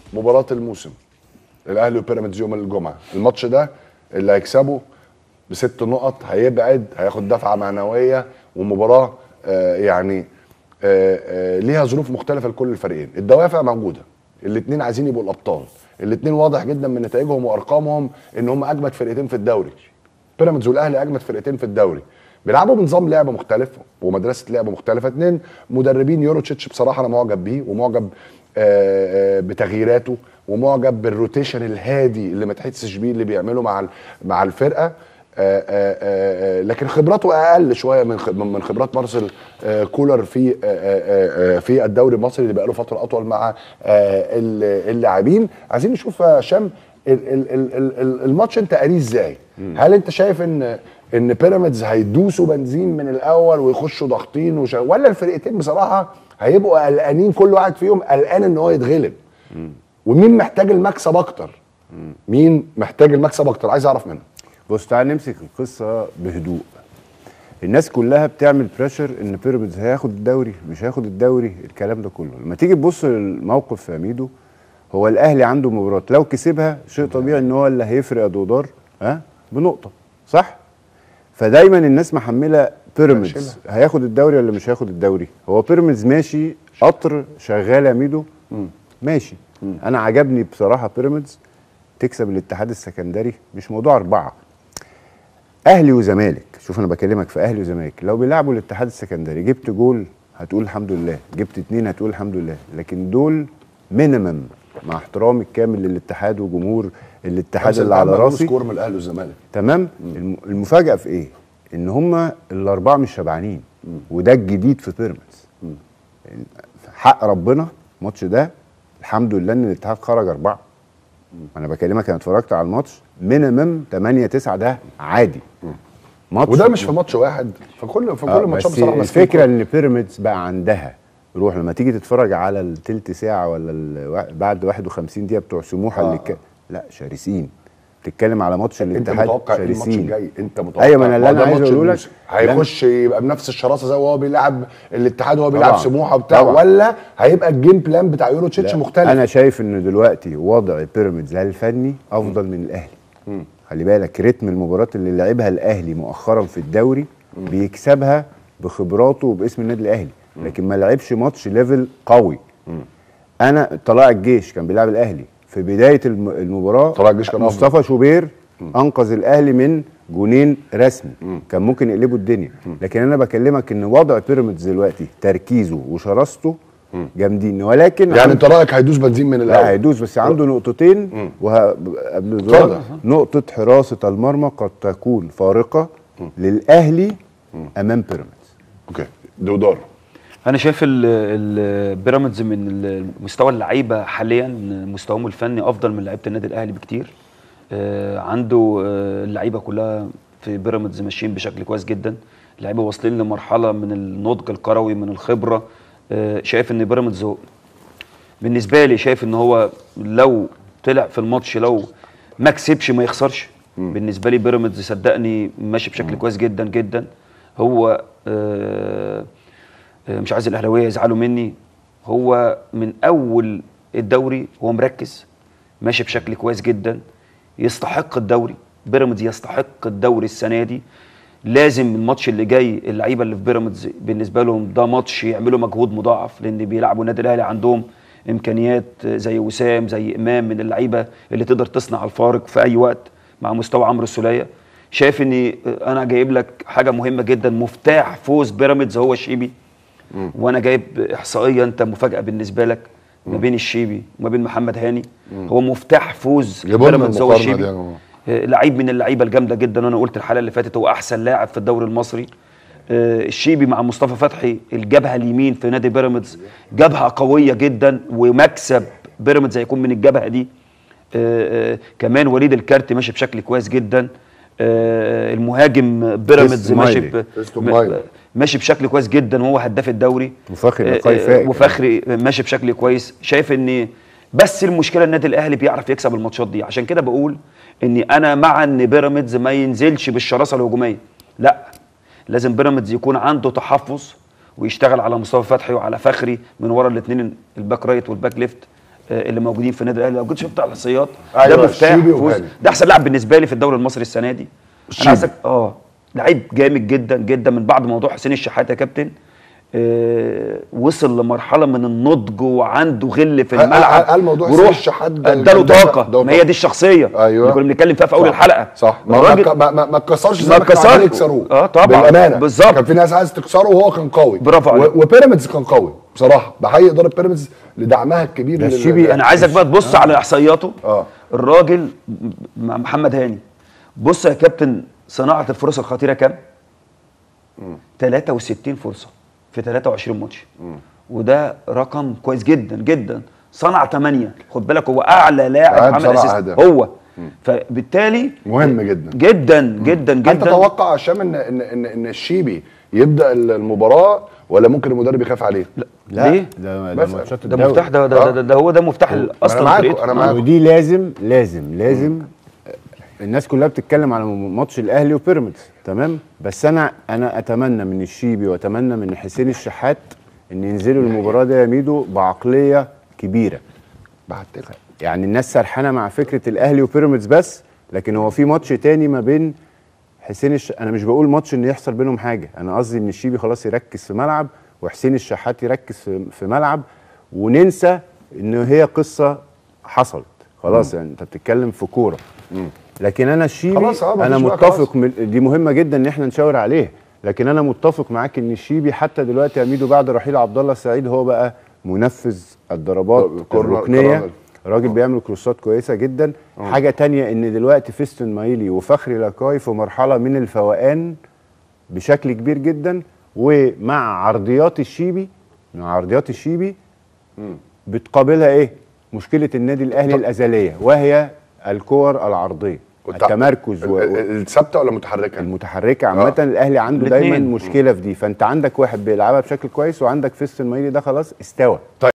مباراه الموسم الاهلي وبيراميدز يوم الجمعه الماتش ده اللي هيكسبه بست نقط هيبعد هياخد دفعه معنويه ومباراه آه يعني آه آه ليها ظروف مختلفه لكل الفريقين الدوافع موجوده الاثنين عايزين يبقوا الابطال الاثنين واضح جدا من نتائجهم وارقامهم ان هم اجمد فرقتين في الدوري بيراميدز والاهلي اجمد فرقتين في الدوري بيلعبوا بنظام لعب مختلف ومدرسه لعب مختلفه اثنين مدربين يوروتشيتش بصراحه انا معجب بيه ومعجب آه، آه، بتغييراته ومعجب بالروتيشن الهادي اللي ما تحسش بيه اللي بيعمله مع ال- مع الفرقه آه، آه، آه، آه، لكن خبراته اقل شويه من خ- من خبرات مارسيل آه، كولر في آه، آه، آه، في الدوري المصري اللي بقى له فتره اطول مع آه، ال- اللاعبين عايزين نشوف يا هشام ال- ال- ال- ال- ال- الماتش انت قاريه ازاي؟ هل انت شايف ان ان بيراميدز هيدوسوا بنزين من الاول ويخشوا ضاغطين وش... ولا الفرقتين بصراحه هيبقوا قلقانين كل واحد فيهم قلقان ان هو يتغلب ومين محتاج المكسب اكتر مين محتاج المكسب اكتر عايز اعرف منه بص تعال نمسك القصه بهدوء الناس كلها بتعمل بريشر ان بيراميدز هياخد الدوري مش هياخد الدوري الكلام ده كله لما تيجي تبص للموقف يا ميدو هو الاهلي عنده مباراه لو كسبها شيء طبيعي ان هو اللي هيفرق يا دودار ها بنقطه صح فدايما الناس محمله بيراميدز هياخد الدوري ولا مش هياخد الدوري هو بيراميدز ماشي قطر شغال يا ميدو ماشي انا عجبني بصراحه بيراميدز تكسب الاتحاد السكندري مش موضوع اربعه اهلي وزمالك شوف انا بكلمك في اهلي وزمالك لو بيلعبوا الاتحاد السكندري جبت جول هتقول الحمد لله جبت اتنين هتقول الحمد لله لكن دول مينيمم مع احترامي الكامل للاتحاد وجمهور الاتحاد اللي على راسي سكور من الاهلي والزمالك تمام الم- المفاجاه في ايه ان هم الاربعه مش شبعانين وده الجديد في بيراميدز حق ربنا الماتش ده الحمد لله ان الاتحاد خرج اربعه انا بكلمك انا اتفرجت على الماتش مينيمم 8 9 ده عادي ماتش وده مش في ماتش واحد في كل في كل آه الماتشات بس بصراحه ماسكين الفكره ان بيراميدز بقى عندها روح لما تيجي تتفرج على التلت ساعه ولا ال- بعد 51 دقيقه بتوع سموحه اللي ك... لا شرسين بتتكلم على ماتش انت الاتحاد متوقع ايه الماتش شرسين الجاي انت متوقع ايوه ما انا اللي ما انا ده عايز ماتش اقوله لك الموسم. هيخش يبقى بنفس الشراسه زي وهو بيلعب الاتحاد وهو بيلعب طبعاً. سموحه وبتاع طبعاً. ولا هيبقى الجيم بلان بتاع يورو تشيتش لا، مختلف انا شايف ان دلوقتي وضع بيراميدز الفني افضل من الاهلي خلي بالك رتم المباريات اللي لعبها الاهلي مؤخرا في الدوري بيكسبها بخبراته وباسم النادي الاهلي لكن ما لعبش ماتش ليفل قوي انا طلائع الجيش كان بيلعب الاهلي في بدايه الم- المباراه طلائع الجيش كان مصطفى شوبير انقذ الاهلي من جونين رسمي كان ممكن يقلبوا الدنيا لكن انا بكلمك ان وضع بيراميدز دلوقتي تركيزه وشراسته جامدين ولكن يعني عند- انت رايك هيدوس بنزين من لا الاول هيدوس بس عنده نقطتين وه... قبل اتفضل. الزرار نقطة حراسة المرمى قد تكون فارقة للأهلي أمام بيراميدز اوكي دودار انا شايف ال- ال- بيراميدز من ال- مستوى اللعيبه حاليا مستواهم الفني افضل من لعيبه النادي الاهلي بكتير آه، عنده آه، اللعيبه كلها في بيراميدز ماشيين بشكل كويس جدا اللعيبه واصلين لمرحله من النضج الكروي من الخبره آه، شايف ان بيراميدز هو- بالنسبه لي شايف ان هو لو طلع في الماتش لو ما كسبش ما يخسرش بالنسبه لي بيراميدز صدقني ماشي بشكل كويس جدا جدا هو آه آه، مش عايز الاهلاويه يزعلوا مني هو من اول الدوري هو مركز ماشي بشكل كويس جدا يستحق الدوري بيراميدز يستحق الدوري السنه دي لازم الماتش اللي جاي اللعيبه اللي في بيراميدز بالنسبه لهم ده ماتش يعملوا مجهود مضاعف لان بيلعبوا النادي الاهلي عندهم امكانيات زي وسام زي امام من اللعيبه اللي تقدر تصنع الفارق في اي وقت مع مستوى عمرو السوليه شايف اني انا جايب لك حاجه مهمه جدا مفتاح فوز بيراميدز هو الشيبي وانا جايب احصائيه انت مفاجاه بالنسبه لك ما بين الشيبي وما بين محمد هاني هو مفتاح فوز جيبوا لنا بيراميدز هو المقارنة دي الشيبي يا جماعة. آه، لعيب من اللعيبه الجامده جدا وانا قلت الحلقه اللي فاتت هو احسن لاعب في الدوري المصري آه، الشيبي مع مصطفى فتحي الجبهه اليمين في نادي بيراميدز جبهه قويه جدا ومكسب بيراميدز هيكون من الجبهه دي آه، آه، كمان وليد الكارت ماشي بشكل كويس جدا آه، المهاجم بيراميدز ماشي مايلي. ب- فيستو م- مايلي. ماشي بشكل كويس جدا وهو هداف الدوري وفخري آه، لقاي آه، فائق. وفخري ماشي بشكل كويس شايف ان بس المشكله النادي الاهلي بيعرف يكسب الماتشات دي عشان كده بقول اني انا مع ان بيراميدز ما ينزلش بالشراسه الهجوميه لا لازم بيراميدز يكون عنده تحفظ ويشتغل على مصطفى فتحي وعلى فخري من ورا الاثنين الباك رايت والباك ليفت آه، اللي موجودين في النادي الاهلي لو جيت شفت الاحصائيات أيوة، ده مفتاح الشيبي فوز وهاني. ده احسن لاعب بالنسبه لي في الدوري المصري السنه دي الشيبي. انا عايزك اه لعيب جامد جدا جدا من بعد موضوع حسين الشحات يا كابتن آه وصل لمرحله من النضج وعنده غل في هل- الملعب هل- هل موضوع حسين وروح الشحات ده اداله كان دافع- طاقه ده ما هي طاقة. دي الشخصيه أيوة. اللي كنا بنتكلم فيها في اول صح. الحلقه صح ما الراجل ما ما, ما, ما اتكسرش زي ما ما كانوا اتكسر- عايزين يكسروه آه، طبعاً. بالامانه بالظبط. كان في ناس عايز تكسره وهو كان قوي برافو عليك. و- وبيراميدز كان قوي بصراحه بحيي اداره بيراميدز لدعمها الكبير ده لل- الشيبي انا عايزك بقى تبص على احصائياته آه. الراجل مع محمد هاني بص يا كابتن صناعه الفرص الخطيره كام 63 فرصه في 23 ماتش وده رقم كويس جدا جدا صنع 8 خد بالك هو اعلى لاعب لاعب عمل صنع اسيست أهداف. هو فبالتالي مهم جدا جدا جدا هل جدا تتوقع هشام ان ان ان, إن الشيبي يبدا المباراه ولا ممكن المدرب يخاف عليه؟ لا ليه؟ ده ده بس ماتشات ده الدوري. مفتاح ده ده, ده, ده هو ده مفتاح أنا اصلا معاكم، فرقته. أنا آه. معاكم. ودي لازم لازم لازم الناس كلها بتتكلم على ماتش الاهلي وبيراميدز تمام بس انا انا اتمنى من الشيبي واتمنى من حسين الشحات ان ينزلوا المباراه دي يا ميدو بعقليه كبيره بعتلك يعني الناس سرحانه مع فكره الاهلي وبيراميدز بس لكن هو في ماتش تاني ما بين حسين الش... انا مش بقول ماتش ان يحصل بينهم حاجه انا قصدي ان الشيبي خلاص يركز في ملعب وحسين الشحات يركز في, في ملعب وننسى ان هي قصه حصلت خلاص يعني انت بتتكلم في كوره لكن انا الشيبي خلاص، آه، مفيش انا بقى متفق من دي مهمه جدا ان احنا نشاور عليه لكن انا متفق معاك ان الشيبي حتى دلوقتي يا ميدو بعد رحيل عبد الله السعيد هو بقى منفذ الضربات طب كورنر- الركنيه كورنر. راجل بيعمل كروسات كويسه جدا حاجه تانية ان دلوقتي فيستون مايلي وفخري لاكاي في مرحله من الفوقان بشكل كبير جدا ومع عرضيات الشيبي مع عرضيات الشيبي بتقابلها ايه مشكله النادي الاهلي طب- الازليه وهي الكور العرضيه والتع- التمركز ال- و... ال- و... الثابته ولا المتحركه؟ المتحركه عامه آه. الاهلي عنده الاتنين. دايما مشكله في دي فانت عندك واحد بيلعبها بشكل كويس وعندك فيستون مايلي ده خلاص استوى